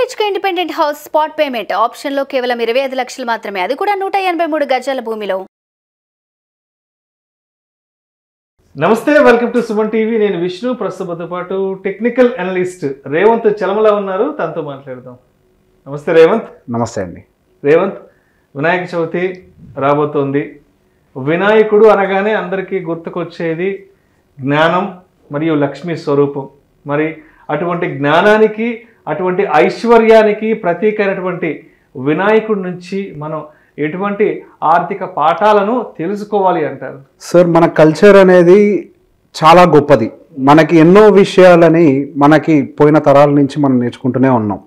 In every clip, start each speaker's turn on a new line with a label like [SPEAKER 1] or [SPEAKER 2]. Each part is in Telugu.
[SPEAKER 1] BHK independent house spot payment ఆప్షన్లో కేవలం ఇరవై ఐదు లక్షలు మాత్రమే అది కూడా నూట ఎనభై మూడు గజాల భూమిలో
[SPEAKER 2] నమస్తే వెల్కమ్ టు సుమన్ టీవీ నేను విష్ణు ప్రస్తుతంతో పాటు టెక్నికల్ అనలిస్ట్ రేవంత్ చలమల ఉన్నారు తనతో మాట్లాడదాం నమస్తే రేవంత్
[SPEAKER 3] నమస్తే అండి
[SPEAKER 2] రేవంత్ వినాయక చవితి రాబోతోంది వినాయకుడు అనగానే అందరికీ గుర్తుకొచ్చేది జ్ఞానం మరియు లక్ష్మీ స్వరూపం మరి అటువంటి జ్ఞానానికి అటువంటి ఐశ్వర్యానికి ప్రతీకైనటువంటి వినాయకుడి నుంచి మనం ఎటువంటి ఆర్థిక పాఠాలను తెలుసుకోవాలి అంటారు
[SPEAKER 3] సార్ మన కల్చర్ అనేది చాలా గొప్పది మనకి ఎన్నో విషయాలని మనకి పోయిన తరాల నుంచి మనం నేర్చుకుంటూనే ఉన్నాం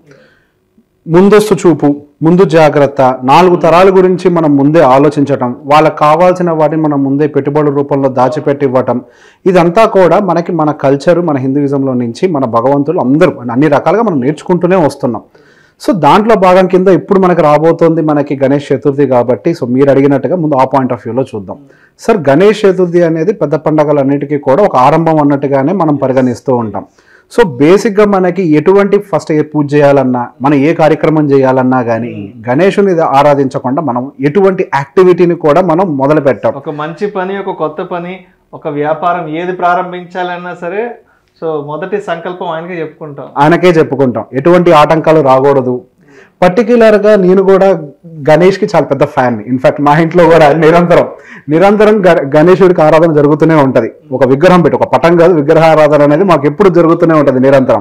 [SPEAKER 3] ముందస్తు చూపు ముందు జాగ్రత్త నాలుగు తరాల గురించి మనం ముందే ఆలోచించటం వాళ్ళకి కావాల్సిన వాటిని మనం ముందే పెట్టుబడి రూపంలో దాచిపెట్టి ఇవ్వటం ఇదంతా కూడా మనకి మన కల్చర్ మన హిందూయిజంలో నుంచి మన భగవంతులు అందరూ అన్ని రకాలుగా మనం నేర్చుకుంటూనే వస్తున్నాం సో దాంట్లో భాగం కింద ఇప్పుడు మనకి రాబోతోంది మనకి గణేష్ చతుర్థి కాబట్టి సో మీరు అడిగినట్టుగా ముందు ఆ పాయింట్ ఆఫ్ వ్యూలో చూద్దాం సార్ గణేష్ చతుర్థి అనేది పెద్ద పండగలన్నిటికీ కూడా ఒక ఆరంభం అన్నట్టుగానే మనం పరిగణిస్తూ ఉంటాం సో బేసిక్గా మనకి ఎటువంటి ఫస్ట్ ఏ పూజ చేయాలన్నా మనం ఏ కార్యక్రమం చేయాలన్నా కానీ గణేషుని ఆరాధించకుండా మనం ఎటువంటి యాక్టివిటీని కూడా మనం మొదలు పెట్టాం
[SPEAKER 2] ఒక మంచి పని ఒక కొత్త పని ఒక వ్యాపారం ఏది ప్రారంభించాలన్నా సరే సో మొదటి సంకల్పం ఆయనకే చెప్పుకుంటాం
[SPEAKER 3] ఆయనకే చెప్పుకుంటాం ఎటువంటి ఆటంకాలు రాకూడదు పర్టికులర్గా నేను కూడా గణేష్కి చాలా పెద్ద ఫ్యాన్ ఇన్ఫాక్ట్ మా ఇంట్లో కూడా నిరంతరం నిరంతరం గ- గణేశుడికి ఆరాధన జరుగుతూనే ఉంటది ఒక విగ్రహం పెట్టి ఒక పటం కాదు విగ్రహ ఆరాధన అనేది మాకు ఎప్పుడు జరుగుతూనే ఉంటది నిరంతరం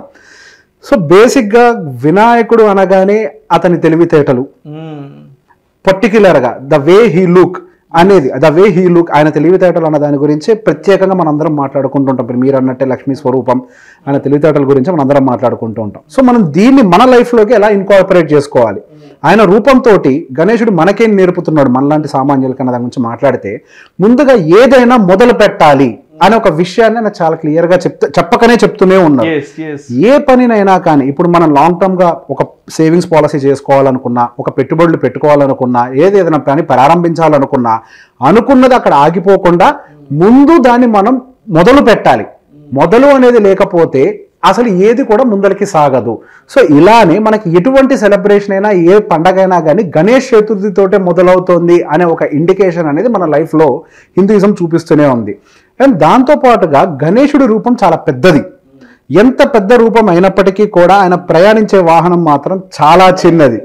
[SPEAKER 3] సో బేసిక్గా వినాయకుడు అనగానే అతని తెలివితేటలు
[SPEAKER 2] మ్మ్.
[SPEAKER 3] పర్టికులర్గా ద వే హీ లుక్ అనేది ద వే హీ లుక్ ఆయన తెలివితేటలు అన్న దాని గురించి ప్రత్యేకంగా మనందరం మాట్లాడుకుంటుంటాం ఇప్పుడు మీరు అన్నట్టే లక్ష్మీ స్వరూపం ఆయన తెలివితేటల గురించి మనందరం మాట్లాడుకుంటూ ఉంటాం సో మనం దీన్ని మన లైఫ్లోకి ఎలా ఇన్కార్పొరేట్ చేసుకోవాలి ఆయన రూపంతో గణేశుడు మనకేం నేర్పుతున్నాడు మనలాంటి సామాన్యులకి అన్న దాని గురించి మాట్లాడితే ముందుగా ఏదైనా మొదలు పెట్టాలి అనే ఒక విషయాన్ని ఆయన చాలా క్లియర్గా చెప్తే చెప్పకనే చెప్తూనే ఉన్నాడు
[SPEAKER 2] Yes, yes.
[SPEAKER 3] ఏ పనినైనా కానీ ఇప్పుడు మనం లాంగ్ టర్మ్ గా ఒక సేవింగ్స్ పాలసీ చేసుకోవాలనుకున్నా ఒక పెట్టుబడులు పెట్టుకోవాలనుకున్నా ఏది ఏదైనా పని ప్రారంభించాలనుకున్నా అనుకున్నది అక్కడ ఆగిపోకుండా ముందు దాన్ని మనం మొదలు పెట్టాలి మొదలు అనేది లేకపోతే అసలు ఏది కూడా ముందరికి సాగదు సో ఇలానే మనకి ఎటువంటి సెలబ్రేషన్ అయినా ఏ పండగైనా కానీ గణేష్ చతుర్థితోటే మొదలవుతోంది అనే ఒక ఇండికేషన్ అనేది మన లైఫ్లో హిందూయిజం చూపిస్తూనే ఉంది అండ్ దాంతో పాటుగా గణేశుడి రూపం చాలా పెద్దది ఎంత పెద్ద రూపం అయినప్పటికీ కూడా ఆయన ప్రయాణించే వాహనం మాత్రం చాలా చిన్నది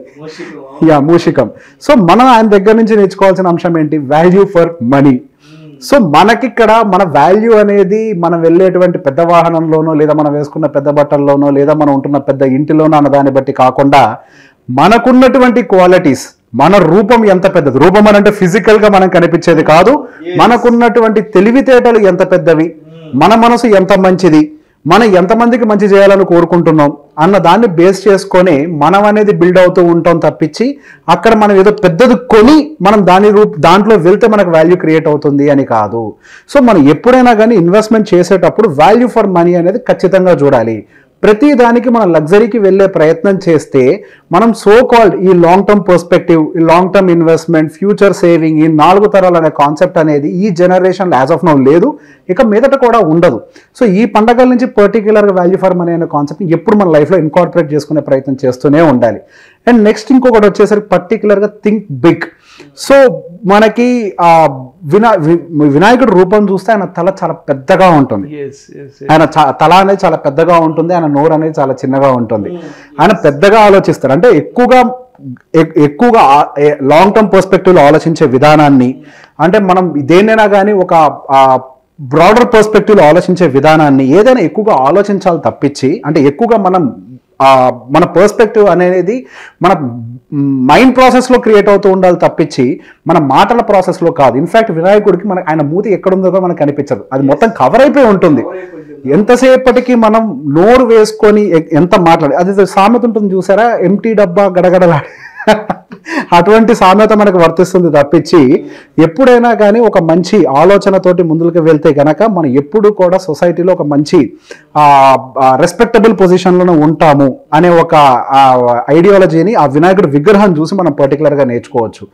[SPEAKER 3] యా మూషికం సో మనం ఆయన దగ్గర నుంచి నేర్చుకోవాల్సిన అంశం ఏంటి వాల్యూ ఫర్ మనీ సో మనకిక్కడ మన వాల్యూ అనేది మనం వెళ్ళేటువంటి పెద్ద వాహనంలోనో లేదా మనం వేసుకున్న పెద్ద బట్టల్లోనో లేదా మనం ఉంటున్న పెద్ద ఇంటిలోనో అన్న దాన్ని బట్టి కాకుండా మనకున్నటువంటి క్వాలిటీస్ మన రూపం ఎంత పెద్దది రూపం అని అంటే ఫిజికల్ గా మనం కనిపించేది కాదు మనకున్నటువంటి తెలివితేటలు ఎంత పెద్దవి మన మనసు ఎంత మంచిది మనం ఎంతమందికి మంచి చేయాలని కోరుకుంటున్నాం అన్న దాన్ని బేస్ చేసుకొని మనం అనేది బిల్డ్ అవుతూ ఉంటాం తప్పించి అక్కడ మనం ఏదో పెద్దది కొని మనం దాని రూప్ దాంట్లో వెళ్తే మనకు వాల్యూ క్రియేట్ అవుతుంది అని కాదు సో మనం ఎప్పుడైనా కానీ ఇన్వెస్ట్మెంట్ చేసేటప్పుడు వాల్యూ ఫర్ మనీ అనేది ఖచ్చితంగా చూడాలి ప్రతి దానికి మనం లగ్జరీకి వెళ్ళే ప్రయత్నం చేస్తే మనం సో కాల్డ్ ఈ లాంగ్ టర్మ్ పర్స్పెక్టివ్ ఈ long term investment future saving ఈ నాలుగు తరాలు అనే కాన్సెప్ట్ అనేది ఈ జనరేషన్ యాజ్ ఆఫ్ నౌ లేదు ఇక మీదట కూడా ఉండదు సో ఈ పండగల నుంచి పర్టికులర్గా వాల్యూ ఫర్ మనీ అనే కాన్సెప్ట్ని ఎప్పుడు మన లైఫ్లో ఇన్కార్పొరేట్ చేసుకునే ప్రయత్నం చేస్తూనే ఉండాలి అండ్ నెక్స్ట్ ఇంకొకటి వచ్చేసరికి పర్టికులర్గా థింక్ బిగ్ సో మనకి ఆ వినా వి- వినాయకుడి రూపం చూస్తే ఆయన తల చాలా పెద్దగా ఉంటుంది
[SPEAKER 2] Yes, yes, yes.
[SPEAKER 3] ఆయన చా- తల అనేది చాలా పెద్దగా ఉంటుంది ఆయన నోరు అనేది చాలా చిన్నగా ఉంటుంది ఆయన పెద్దగా ఆలోచిస్తారు అంటే ఎక్కువగా ఎ- ఎక్కువగా లాంగ్ టర్మ్ పర్స్పెక్టివ్లో ఆలోచించే విధానాన్ని అంటే మనం దేన్నైనా కానీ ఒక బ్రాడర్ పర్స్పెక్టివ్లో ఆలోచించే విధానాన్ని ఏదైనా ఎక్కువగా ఆలోచించాలి తప్పించి అంటే ఎక్కువగా మనం ఆ, మన పర్స్పెక్టివ్ అనేది మన మైండ్ ప్రాసెస్లో క్రియేట్ అవుతూ ఉండాలి తప్పించి మన మాటల ప్రాసెస్లో కాదు ఇన్ఫాక్ట్ వినాయకుడికి మన ఆయన మూతి ఎక్కడుందో కూడా మనకు కనిపించదు అది మొత్తం కవర్ అయిపోయి ఉంటుంది ఎంతసేపటికి మనం నోరు వేసుకొని ఎ- ఎంత మాట్లాడి అది సామెత ఉంటుంది చూసారా ఎంటీ డబ్బా గడగడలా అటువంటి సామెత మనకు వర్తిస్తుంది తప్పించి ఎప్పుడైనా కానీ ఒక మంచి ఆలోచనతోటి ముందుకు వెళ్తే గనక మనం ఎప్పుడు కూడా సొసైటీలో ఒక మంచి రెస్పెక్టబుల్ పొజిషన్లోనే ఉంటాము అనే ఒక ఐడియాలజీని ఆ వినాయకుడి విగ్రహం చూసి మనం పర్టికులర్గా నేర్చుకోవచ్చు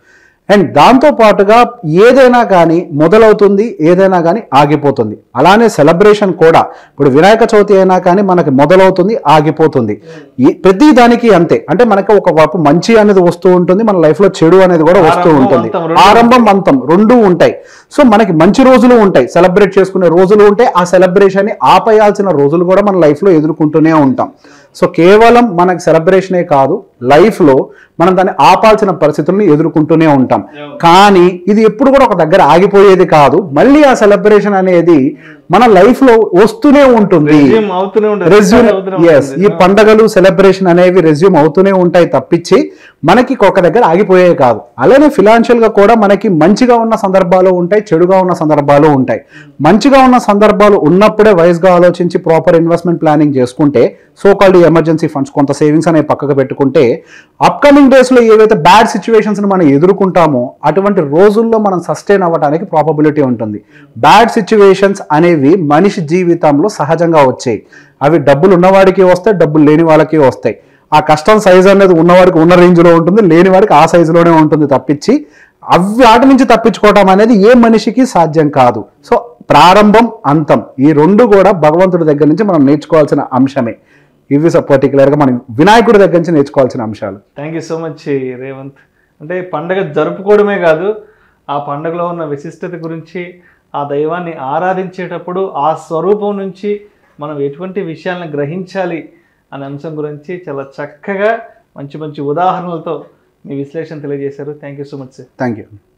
[SPEAKER 3] అండ్ దాంతో పాటుగా ఏదైనా కానీ మొదలవుతుంది ఏదైనా కానీ ఆగిపోతుంది అలానే సెలబ్రేషన్ కూడా ఇప్పుడు వినాయక చవితి అయినా కానీ మనకి మొదలవుతుంది ఆగిపోతుంది ఈ ప్రతి దానికి అంతే అంటే మనకి ఒక వైపు మంచి అనేది వస్తూ ఉంటుంది మన life లో చెడు అనేది కూడా వస్తూ
[SPEAKER 2] ఆరంభం,
[SPEAKER 3] ఉంటుంది
[SPEAKER 2] అంతం రెండు
[SPEAKER 3] ఆరంభం అంతం రెండూ ఉంటాయి సో మనకి మంచి రోజులు ఉంటాయి సెలబ్రేట్ చేసుకునే రోజులు ఉంటాయి ఆ సెలబ్రేషన్ ని ఆపేయాల్సిన రోజులు కూడా మన life లో ఎదుర్కొంటూనే ఉంటాం సో కేవలం మనకి సెలబ్రేషనే కాదు life లో మనం దాన్ని ఆపాల్సిన పరిస్థితులను ఎదుర్కొంటూనే ఉంటాం కానీ ఇది ఎప్పుడు కూడా ఒక దగ్గర ఆగిపోయేది కాదు మళ్ళీ ఆ సెలబ్రేషన్ అనేది మన లైఫ్ లో వస్తూనే ఉంటుంది
[SPEAKER 2] Resume అవుతూనే ఉంటుంది.
[SPEAKER 3] రెజ్యూమ్
[SPEAKER 2] అవుతూనే
[SPEAKER 3] ఎస్
[SPEAKER 2] ఉంటుంది.
[SPEAKER 3] ఈ పండగలు సెలబ్రేషన్ అనేవి రెజ్యూమ్ అవుతూనే ఉంటాయి తప్పించి మనకి ఒక దగ్గర ఆగిపోయేవి కాదు అలానే ఫినాన్షియల్ గా కూడా మనకి మంచిగా ఉన్న సందర్భాలు ఉంటాయి చెడుగా ఉన్న సందర్భాలు ఉంటాయి మంచిగా ఉన్న సందర్భాలు ఉన్నప్పుడే wise గా ఆలోచించి ప్రాపర్ ఇన్వెస్ట్మెంట్ ప్లానింగ్ చేసుకుంటే సో కాల్డ్ ఎమర్జెన్సీ ఫండ్స్ కొంత సేవింగ్స్ అనేవి పక్కకు పెట్టుకుంటే అప్కమింగ్ డేస్ లో ఏవైతే బ్యాడ్ సిచ్యువేషన్స్ మనం ఎదుర్కొంటామో అటువంటి రోజుల్లో మనం సస్టైన్ అవ్వడానికి ప్రాబబిలిటీ ఉంటుంది బ్యాడ్ సిచ్యువేషన్స్ అనేవి మనిషి జీవితంలో సహజంగా వచ్చాయి అవి డబ్బులు ఉన్నవాడికి వస్తాయి డబ్బులు లేని వాళ్ళకి వస్తాయి ఆ కష్టం సైజ్ అనేది ఉన్నవాడికి ఉన్న రేంజ్ లో ఉంటుంది లేని వాడికి ఆ సైజులోనే ఉంటుంది తప్పించి అవి వాటి నుంచి తప్పించుకోవటం అనేది ఏ మనిషికి సాధ్యం కాదు సో ప్రారంభం అంతం ఈ రెండు కూడా భగవంతుడి దగ్గర నుంచి మనం నేర్చుకోవాల్సిన అంశమే ఇవి పర్టికులర్గా మనం వినాయకుడి దగ్గర నుంచి నేర్చుకోవాల్సిన అంశాలు
[SPEAKER 2] thank you so much Revanth అంటే పండగ జరుపుకోవడమే కాదు ఆ పండగలో ఉన్న విశిష్టత గురించి ఆ దైవాన్ని ఆరాధించేటప్పుడు ఆ స్వరూపం నుంచి మనం ఎటువంటి విషయాలను గ్రహించాలి అనే అంశం గురించి చాలా చక్కగా మంచి మంచి ఉదాహరణలతో మీ విశ్లేషణ తెలియజేశారు thank you so much sir
[SPEAKER 3] thank you